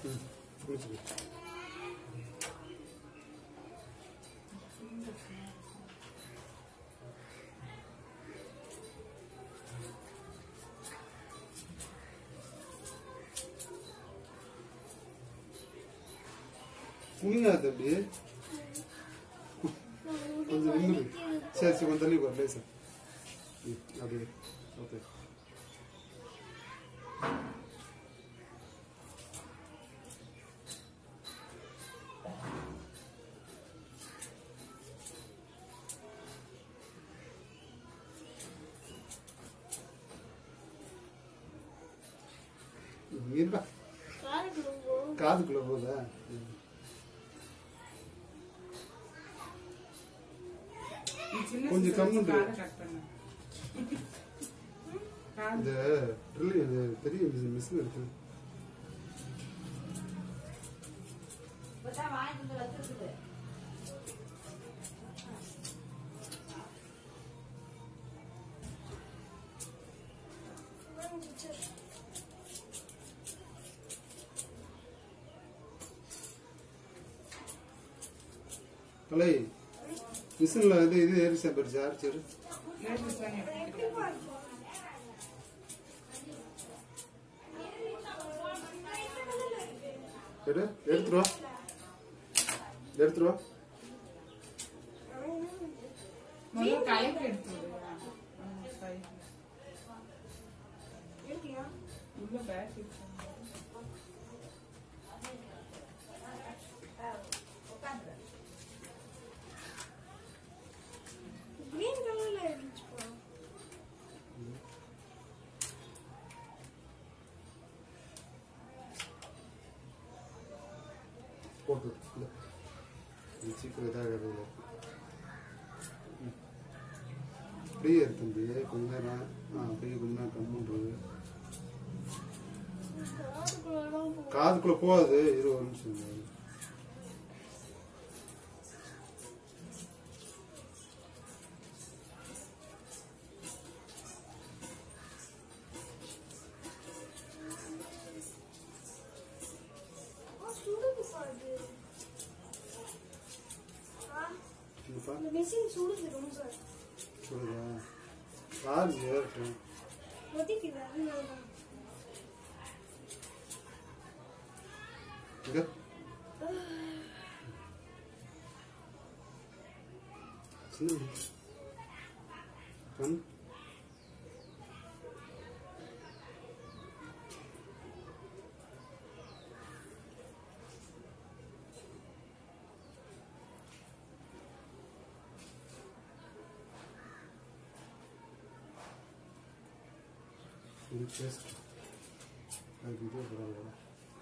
ம், குளிச்சுக்க குனியா தம்பி கொஞ்சம் நின்று சரி சரி கொஞ்சம் தள்ளி போர் லேசா ம், அப்படியே ஓகே இருடா காதுக்குள்ள போ. காதுக்குள்ள போதா ம். நீ சின்ன கொஞ்சம் சிசர் வச்சு கம்முனு காதை cut பண்ணு. காது இந்த ட்ரில் இது பெரிய மிஷின் இருக்கு வந்துச்சு. கலை மிஷினில் இது இது ஏறிச்சா பெரு சார்ஜர் லேசர் தான் எடுத்துக்கிறேன். எடு எடுத்துரு வா எடுத்துரு வா முதல்ல கலக்கி எடுத்து விடு. ஆ, சரி. எடுத்தியா? உள்ள பேட்டரி green colourல இருந்துச்சுப்பா. போட்டு இந்த இது சீக்கிரம் இதாக அப்படியே இருக்கு தம்பி கொஞ்ச நேரம் ஆ அப்படியே கொஞ்ச நேரம் கம்முன்றது காதுக்குள்ளலாம் போ. காதுக்குள்ள போகாது இரு ஒரு நிமிஷம் இரு. ஆ, சுடுதுப்பா இது. ஆ, இங்கப்பா இந்த machine சுடுது ரொம்ப. சொல்லுதா சார்ஜ் ஏறட்டும் கொதிக்குது, அதனாலதான். இங்க சின்ன கண் இது பேஸ்ட் அதுக்கு இதே பரவாயில்ல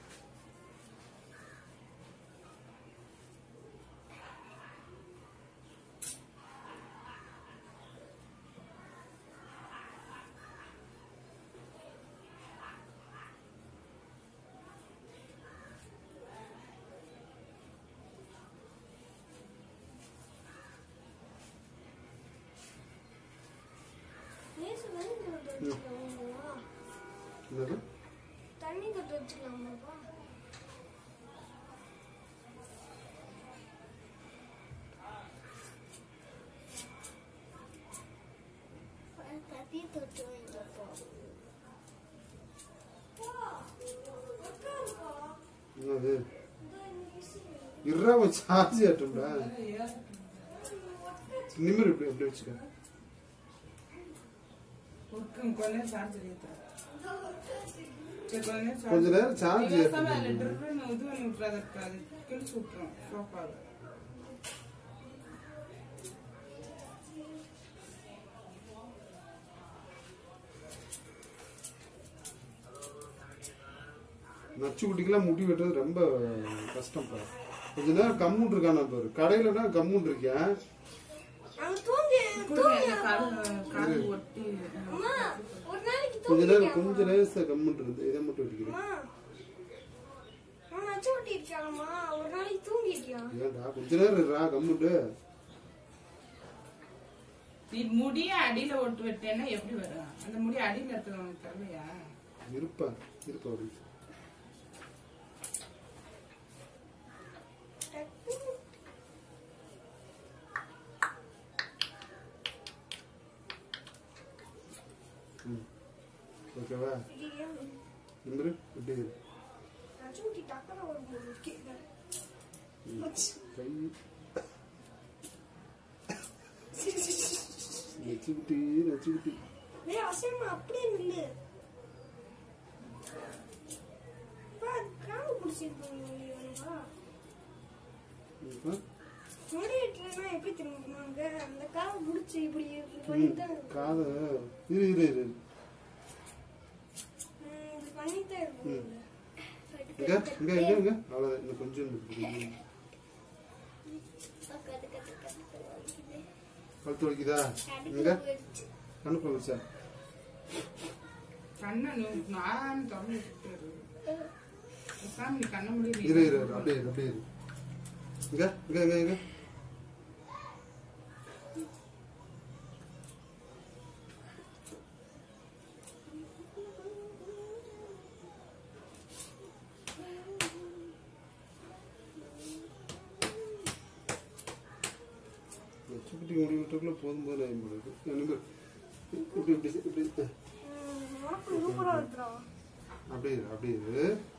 லேசு தண்ணி தொட்டு வச்சுக்கலாமா? என்னது தண்ணி தொட்டு வச்சுக்கலாமாப்பா? தண்ணி தொட்டு வைங்கப்பா. என்னது இருபா சார்ஜ் ஆட்டும்டா நிமிர் இப்படி எப்படி வச்சுக்க உட்கும் கொஞ்ச நேரம் சார்ஜ் ஏத்துறேன் சரி, கொஞ்ச நேரம் charge- கொஞ்ச நேரம் charge நீ பேசாம ஏத்துங்க. அதுல ட்ரில்லுன்னு இது பண்ணி விட்டுறாத இருக்காது கிழிச்சு விட்டுரும் சோஃபால நச்சு குட்டிக்கெல்லாம் முடி வெட்டுறது ரொம்ப கஷ்டம்ப்பா கொஞ்ச நேரம் கம்முன் இருக்கானா பாரு கடையிலனா கம்முன் இருக்கேன் அவன் தூங்கி கொடுங்க, இந்த காது காது ஒட்டி அம்மா ஒரு நாளைக்கு கொஞ்ச நேரம் தூங்கிட்டியாம்மா? கொஞ்ச நேரம் கம்முன் இருந்து இதை மட்டும் வெட்டிக்கிறேன் அம்மா அவன் நச்சு ஒட்டி இருக்கானம்மா ஒரு நாளைக்கு தூங்கிட்டியா ஏன்டா கொஞ்ச நேரம் இருடா கம்முண்டு நீ முடிய அடியில ஒட்டு விட்டேன்னா எப்படி வரும் அந்த முடி அடியில இருக்கிறவங்க தரலையா இருப்பா இருப்பா அப்படி ஓகேவா ஐயோ, நிமிரு இப்படி இரு. நச்சுக்குட்டி டக்குனு வரும்போது கேட்குறேன் கை நச்சுக்குட்டி நச்சுக்குட்டி ஏய் அசைமா அப்படியே நில்லு பா காவு பிடிச்சிருப்பாங்க இப்போ முடியட்டுனா எப்படி திரும்புவாங்க அந்த காவை பிடிச்சி இப்படி இப்படி ம், பண்ணிட்டு காதை இரு இரு இரு இப்படி பண்ணிட்டே இருக்கும் இங்க இங்க இங்க இங்க அவ்வளோதான் இன்னும் கொஞ்சம் இருக்கு. கழுத்து வலிக்குதா இங்க கண்ணு போகுது சார் கண்ணை நு- நான் திறந்து விட்டுரு. பேசாம நீ கண்ணை மூடி நீ இரு இரு இரு, அப்படியே இரு அப்படியே இரு இங்க இங்க இங்க இங்க நச்சுக்குட்டி முடி விட்டுக்குள்ள போதும் போது நான் இருக்கு நிமிர் இப்படி இப்படி இப்படி உனக்கு சூப்பரா இருக்குடா அப்படியே இரு அப்படியே இரு